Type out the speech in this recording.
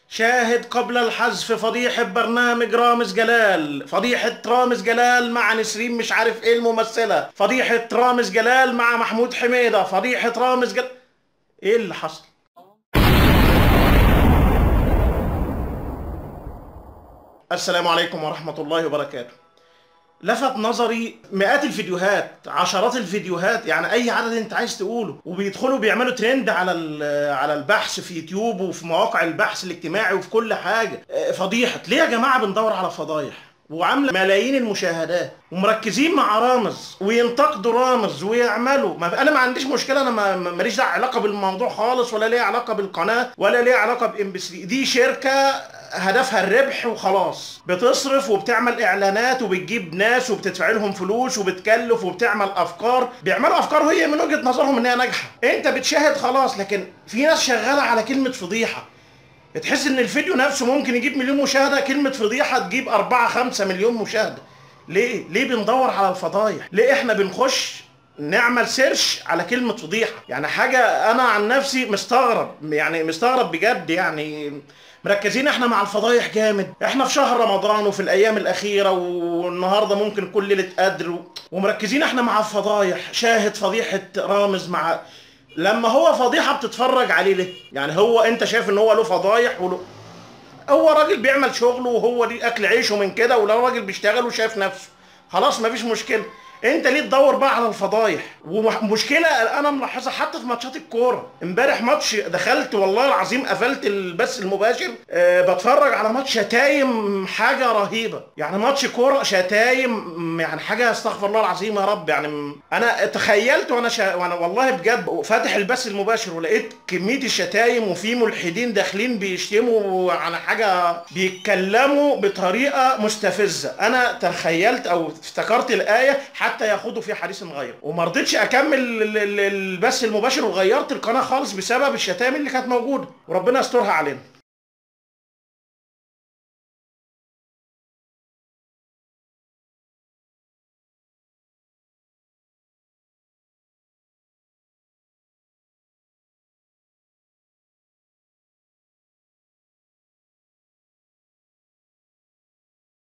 شاهد قبل الحذف فضيحة برنامج رامز جلال فضيحة رامز جلال مع نسرين مش عارف ايه الممثلة فضيحة رامز جلال مع محمود حميدة فضيحة رامز جلال ايه اللي حصل السلام عليكم ورحمة الله وبركاته لفت نظري مئات الفيديوهات عشرات الفيديوهات يعني اي عدد انت عايز تقوله وبيدخلوا بيعملوا ترند على ال- على البحث في يوتيوب وفي مواقع البحث الاجتماعي وفي كل حاجه آه، فضيحه ليه يا جماعه بندور على فضايح وعامله ملايين المشاهدات ومركزين مع رامز وينتقدوا رامز ويعملوا ما انا ما عنديش مشكله انا ما- ما- ماليش دعوه علاقه بالموضوع خالص ولا ليه علاقه بالقناه ولا ليه علاقه بام بي 3 دي شركه هدفها الربح وخلاص بتصرف وبتعمل اعلانات وبتجيب ناس وبتدفع لهم فلوس وبتكلف وبتعمل افكار بيعملوا افكار هي من وجهه نظرهم ان هي ناجحه انت بتشاهد خلاص لكن في ناس شغاله على كلمه فضيحه تحس ان الفيديو نفسه ممكن يجيب مليون مشاهده كلمه فضيحه تجيب أربعة خمسة مليون مشاهده ليه ليه بندور على الفضايح ليه احنا بنخش نعمل سيرش على كلمة فضيحة يعني حاجة أنا عن نفسي مستغرب يعني مستغرب بجد يعني مركزين احنا مع الفضايح جامد احنا في شهر رمضان وفي الأيام الأخيرة والنهاردة ممكن كل ليلة قدر و- ومركزين احنا مع الفضايح شاهد فضيحة رامز مع لما هو فضيحة بتتفرج عليه ليه يعني هو انت شايف ان هو له فضايح وله هو راجل بيعمل شغله وهو ليه اكل عيشه من كده ولو راجل بيشتغل وشايف نفسه خلاص مفيش مشكله انت ليه تدور بقى على الفضايح ومشكله انا ملاحظها حتى في ماتشات الكوره امبارح ماتش دخلت والله العظيم قفلت البث المباشر أه بتفرج على ماتش شتايم حاجه رهيبه يعني ماتش كوره شتايم يعني حاجه استغفر الله العظيم يا رب يعني م- انا تخيلت وانا شا... وانا والله بجد فاتح البث المباشر ولقيت كميه الشتايم وفي ملحدين داخلين بيشتموا عن حاجه بيتكلموا بطريقه مستفزه انا تخيلت او افتكرت الايه حتى ياخدوا في حديث غيره وما رضيتش اكمل ال- ال- البث المباشر وغيرت القناه خالص بسبب الشتائم اللي كانت موجوده وربنا يسترها علينا